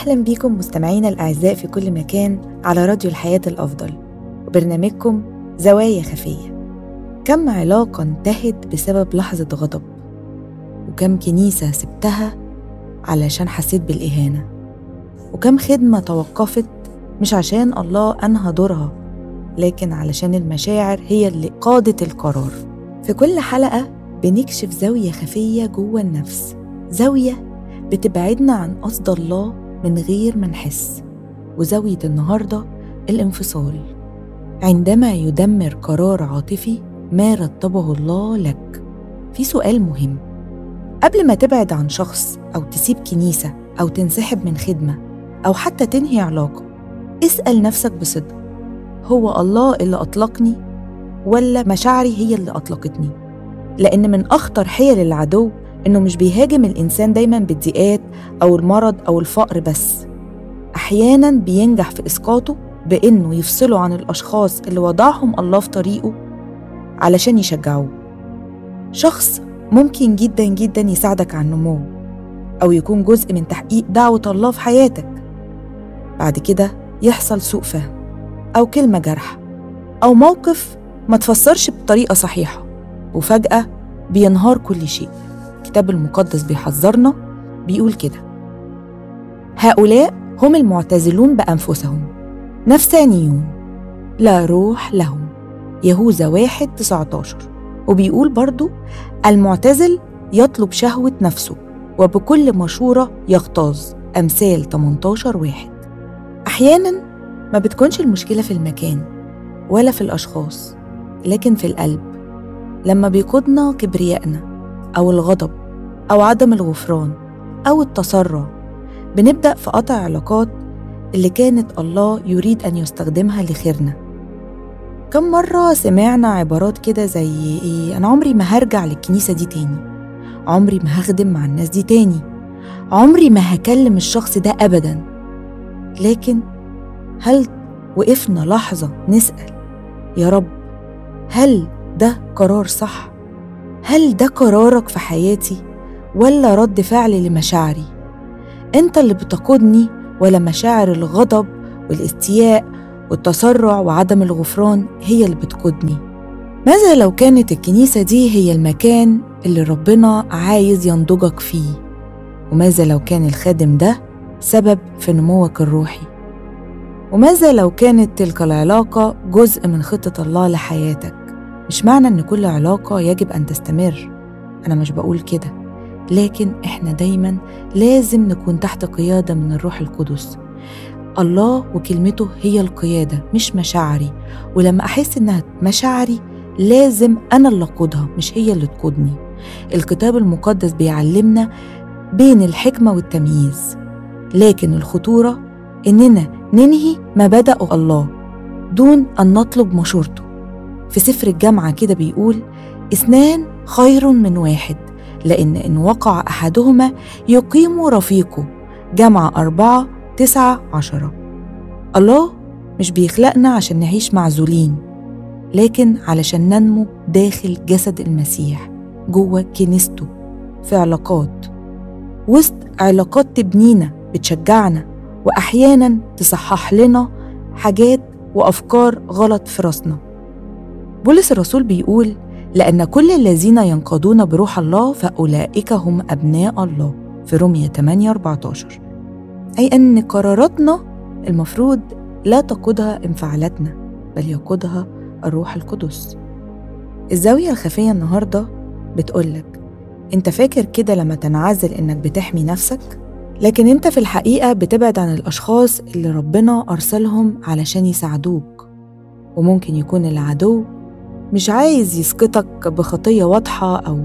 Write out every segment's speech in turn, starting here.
أهلا بيكم مستمعينا الأعزاء في كل مكان على راديو الحياة الأفضل وبرنامجكم زوايا خفية كم علاقة انتهت بسبب لحظة غضب وكم كنيسة سبتها علشان حسيت بالإهانة وكم خدمة توقفت مش عشان الله أنهى دورها لكن علشان المشاعر هي اللي قادت القرار في كل حلقة بنكشف زاوية خفية جوه النفس زاوية بتبعدنا عن قصد الله من غير ما نحس وزاوية النهاردة الانفصال عندما يدمر قرار عاطفي ما رتبه الله لك في سؤال مهم قبل ما تبعد عن شخص أو تسيب كنيسة أو تنسحب من خدمة أو حتى تنهي علاقة اسأل نفسك بصدق هو الله اللي أطلقني ولا مشاعري هي اللي أطلقتني لأن من أخطر حيل العدو إنه مش بيهاجم الإنسان دايما بالضيقات أو المرض أو الفقر بس أحيانا بينجح في إسقاطه بإنه يفصله عن الأشخاص اللي وضعهم الله في طريقه علشان يشجعوه شخص ممكن جدا جدا يساعدك على النمو أو يكون جزء من تحقيق دعوة الله في حياتك بعد كده يحصل سوء فهم أو كلمة جرح أو موقف ما تفسرش بطريقة صحيحة وفجأة بينهار كل شيء الكتاب المقدس بيحذرنا بيقول كده هؤلاء هم المعتزلون بأنفسهم نفسانيون لا روح لهم يهوذا واحد 19 وبيقول برضو المعتزل يطلب شهوة نفسه وبكل مشورة يغتاظ أمثال 18 واحد أحيانا ما بتكونش المشكلة في المكان ولا في الأشخاص لكن في القلب لما بيقودنا كبريائنا أو الغضب أو عدم الغفران أو التسرع بنبدأ في قطع علاقات اللي كانت الله يريد أن يستخدمها لخيرنا كم مرة سمعنا عبارات كده زي إيه أنا عمري ما هرجع للكنيسة دي تاني عمري ما هخدم مع الناس دي تاني عمري ما هكلم الشخص ده أبدا لكن هل وقفنا لحظة نسأل يا رب هل ده قرار صح؟ هل ده قرارك في حياتي ولا رد فعل لمشاعري؟ أنت اللي بتقودني ولا مشاعر الغضب والاستياء والتسرع وعدم الغفران هي اللي بتقودني؟ ماذا لو كانت الكنيسة دي هي المكان اللي ربنا عايز ينضجك فيه؟ وماذا لو كان الخادم ده سبب في نموك الروحي؟ وماذا لو كانت تلك العلاقة جزء من خطة الله لحياتك؟ مش معنى إن كل علاقة يجب أن تستمر أنا مش بقول كده لكن إحنا دايما لازم نكون تحت قيادة من الروح القدس الله وكلمته هي القيادة مش مشاعري ولما أحس إنها مشاعري لازم أنا اللي أقودها مش هي اللي تقودني الكتاب المقدس بيعلمنا بين الحكمة والتمييز لكن الخطورة إننا ننهي ما بدأه الله دون أن نطلب مشورته في سفر الجامعة كده بيقول اثنان خير من واحد لأن إن وقع أحدهما يقيم رفيقه جمع أربعة تسعة عشرة الله مش بيخلقنا عشان نعيش معزولين لكن علشان ننمو داخل جسد المسيح جوه كنيسته في علاقات وسط علاقات تبنينا بتشجعنا وأحيانا تصحح لنا حاجات وأفكار غلط في راسنا بولس الرسول بيقول لأن كل الذين ينقضون بروح الله فأولئك هم أبناء الله في رومية 8 14 أي أن قراراتنا المفروض لا تقودها انفعالاتنا بل يقودها الروح القدس الزاوية الخفية النهاردة بتقولك أنت فاكر كده لما تنعزل إنك بتحمي نفسك؟ لكن أنت في الحقيقة بتبعد عن الأشخاص اللي ربنا أرسلهم علشان يساعدوك وممكن يكون العدو مش عايز يسقطك بخطية واضحة أو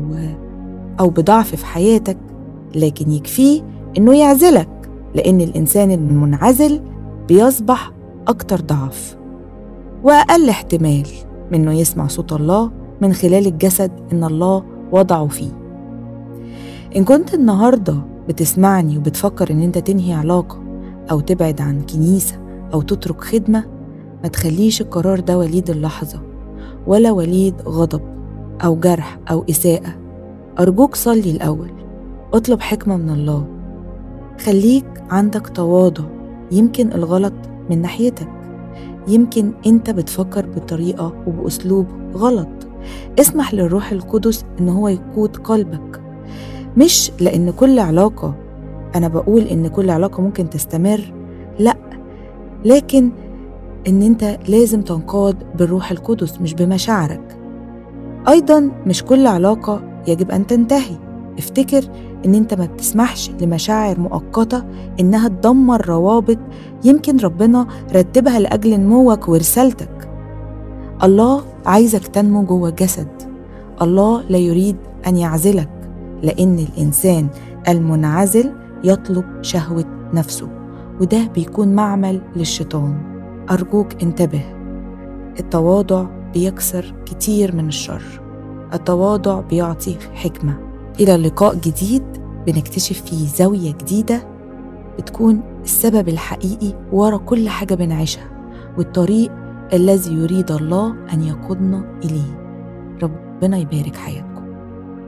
أو بضعف في حياتك لكن يكفيه إنه يعزلك لأن الإنسان المنعزل بيصبح أكتر ضعف وأقل احتمال من إنه يسمع صوت الله من خلال الجسد إن الله وضعه فيه إن كنت النهاردة بتسمعني وبتفكر إن أنت تنهي علاقة أو تبعد عن كنيسة أو تترك خدمة ما تخليش القرار ده وليد اللحظة ولا وليد غضب أو جرح أو إساءة أرجوك صلي الأول اطلب حكمة من الله خليك عندك تواضع يمكن الغلط من ناحيتك يمكن انت بتفكر بطريقة وبأسلوب غلط اسمح للروح القدس ان هو يقود قلبك مش لان كل علاقة انا بقول ان كل علاقة ممكن تستمر لا لكن ان انت لازم تنقاد بالروح القدس مش بمشاعرك ايضا مش كل علاقة يجب ان تنتهي افتكر ان انت ما بتسمحش لمشاعر مؤقتة انها تدمر روابط يمكن ربنا رتبها لاجل نموك ورسالتك الله عايزك تنمو جوه جسد الله لا يريد ان يعزلك لان الانسان المنعزل يطلب شهوه نفسه وده بيكون معمل للشيطان ارجوك انتبه التواضع بيكسر كتير من الشر التواضع بيعطي حكمه الى لقاء جديد بنكتشف فيه زاويه جديده بتكون السبب الحقيقي ورا كل حاجه بنعيشها والطريق الذي يريد الله ان يقودنا اليه ربنا يبارك حياتك